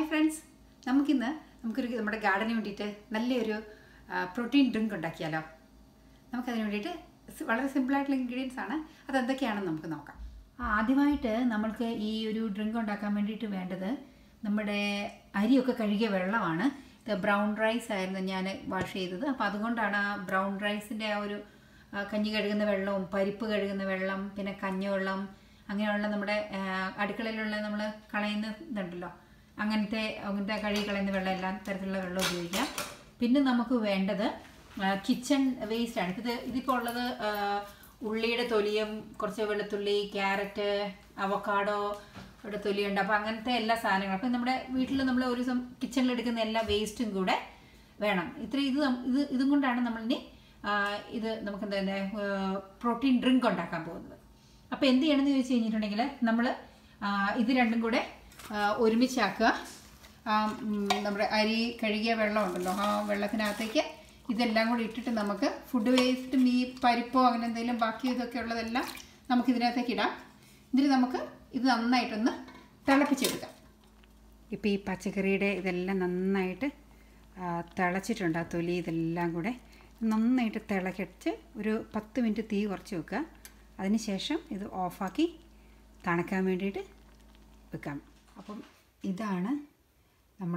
hi friends നമുക്കിന്ന് നമുക്കൊരു നമ്മുടെ ഗാർഡന് വേണ്ടിയിട്ട് നല്ലൊരു പ്രോട്ടീൻ ഡ്രിങ്ക് ഉണ്ടാക്കിയാലോ നമുക്കതിന് വേണ്ടിയിട്ട് സ് വളരെ സിമ്പിളായിട്ടുള്ള ഇൻഗ്രീഡിയൻസ് ആണ് അതെന്തൊക്കെയാണെന്ന് നമുക്ക് നോക്കാം ആ, ആദ്യമായിട്ട് നമ്മൾക്ക് ഈ ഒരു ഡ്രിങ്ക് ഉണ്ടാക്കാൻ വേണ്ടിയിട്ട് വേണ്ടത് നമ്മുടെ അരിയൊക്കെ കഴുകിയ വെള്ളമാണ് ഇത് ബ്രൗൺ റൈസ് ആയിരുന്നു ഞാൻ വാഷ് ചെയ്തത് അപ്പോൾ അതുകൊണ്ടാണ് ആ ബ്രൗൺ റൈസിൻ്റെ ആ ഒരു ആ, കഞ്ഞി കഴുകുന്ന വെള്ളവും പരിപ്പ് കഴുകുന്ന വെള്ളം പിന്നെ കഞ്ഞിവെള്ളം അങ്ങനെയുള്ള നമ്മുടെ ആ, അടുക്കളയിലുള്ള നമ്മൾ കളയുന്ന ഇതുണ്ടല്ലോ അങ്ങനത്തെ അങ്ങനത്തെ കഴുകി കളയുന്ന വെള്ളം എല്ലാ തരത്തിലുള്ള വെള്ളം ഉപയോഗിക്കാം പിന്നെ നമുക്ക് വേണ്ടത് കിച്ചൺ വേസ്റ്റ് ആണ് ഇത് ഇതിപ്പോൾ ഉള്ളത് ആ, ഉള്ളിയുടെ തൊലിയും കുറച്ച് വെളുത്തുള്ളി ക്യാരറ്റ് അവക്കാഡോ ഇവിടെ തൊലിയുണ്ട് അപ്പോൾ അങ്ങനത്തെ എല്ലാ സാധനങ്ങളും അപ്പം നമ്മുടെ വീട്ടിൽ നമ്മൾ ഒരു ദിവസം കിച്ചണിൽ എടുക്കുന്ന എല്ലാ വേസ്റ്റും കൂടെ വേണം ഇത്ര ഇത് നം- ഇത് ഇതും കൊണ്ടാണ് നമ്മളിനി ആ, ഇത് നമുക്ക് എന്താ പ്രോട്ടീൻ ഡ്രിങ്ക് ഉണ്ടാക്കാൻ പോകുന്നത് അപ്പോൾ എന്ത് ചെയ്യണമെന്ന് ചോദിച്ചു കഴിഞ്ഞിട്ടുണ്ടെങ്കിൽ നമ്മൾ ഇത് രണ്ടും കൂടെ ആ, ഒരുമിച്ചാക്കുക ആ, ഉം, നമ്മുടെ അരി കഴുകിയ വെള്ളം ഉണ്ടല്ലോ ആ വെള്ളത്തിനകത്തേക്ക് ഇതെല്ലാം കൂടി ഇട്ടിട്ട് നമുക്ക് ഫുഡ് വേസ്റ്റും ഈ പരിപ്പോ അങ്ങനെ എന്തെങ്കിലും ബാക്കി ഇതൊക്കെ ഉള്ളതെല്ലാം നമുക്ക് ഇതിനകത്തേക്ക് ഇടാം ഇതിൽ നമുക്ക് ഇത് നന്നായിട്ടൊന്ന് തിളപ്പിച്ചെടുക്കാം ഇപ്പോൾ ഈ പച്ചക്കറിയുടെ ഇതെല്ലാം നന്നായിട്ട് ആ, തിളച്ചിട്ടുണ്ട് ആ തൊലി ഇതെല്ലാം കൂടെ നന്നായിട്ട് തിളക്കിച്ച് ഒരു പത്ത് മിനിറ്റ് തീ കുറച്ച് വെക്കുക അതിനുശേഷം ഇത് ഓഫാക്കി തണുക്കാൻ വേണ്ടിയിട്ട് വെക്കാം അപ്പം ഇതാണ് നമ്മൾ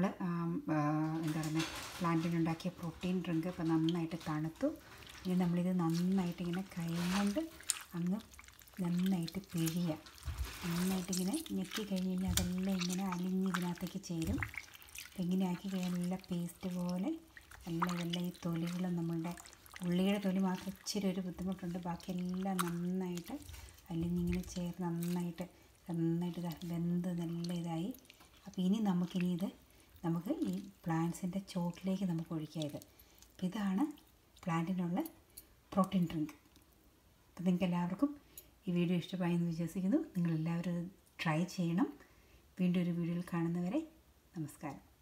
എന്താ പറയുന്നത് പ്ലാന്റിനുണ്ടാക്കിയ പ്രോട്ടീൻ ഡ്രിങ്ക് ഇപ്പം നന്നായിട്ട് തണുത്തു ഇനി നമ്മളിത് നന്നായിട്ട് ഇങ്ങനെ കൈ കൊണ്ട് അങ്ങ് നന്നായിട്ട് പിഴിയുക നന്നായിട്ട് ഇങ്ങനെ ഞെക്കി കഴിഞ്ഞ് കഴിഞ്ഞാൽ അതെല്ലാം ഇങ്ങനെ അലിഞ്ഞ് ഇതിനകത്തേക്ക് ചേരും അപ്പം ഇങ്ങനെ ആക്കി കഴിഞ്ഞാൽ നല്ല പേസ്റ്റ് പോലെ എല്ലാം ഇതെല്ലാം ഈ തൊലികളും നമ്മളുടെ ഉള്ളിയുടെ തൊലി മാത്രം ഇച്ചിരി ഒരു ബുദ്ധിമുട്ടുണ്ട് ബാക്കിയെല്ലാം നന്നായിട്ട് അലിഞ്ഞിങ്ങനെ ചേർന്ന് നന്നായിട്ട് നന്നായിട്ട് ഇതാ വെന്ത് നല്ല ഇതായി അപ്പോൾ ഇനി നമുക്കിനി ഇത് നമുക്ക് ഈ പ്ലാന്റ്സിൻ്റെ ചോട്ടിലേക്ക് നമുക്ക് ഒഴിക്കാം ഇത് അപ്പോൾ ഇതാണ് പ്ലാന്റിനുള്ള പ്രോട്ടീൻ ഡ്രിങ്ക് അപ്പോൾ നിങ്ങൾക്ക് എല്ലാവർക്കും ഈ വീഡിയോ ഇഷ്ടമായി എന്ന് വിശ്വസിക്കുന്നു നിങ്ങളെല്ലാവരും ഇത് ട്രൈ ചെയ്യണം വീണ്ടും ഒരു വീഡിയോയിൽ കാണുന്നവരെ നമസ്കാരം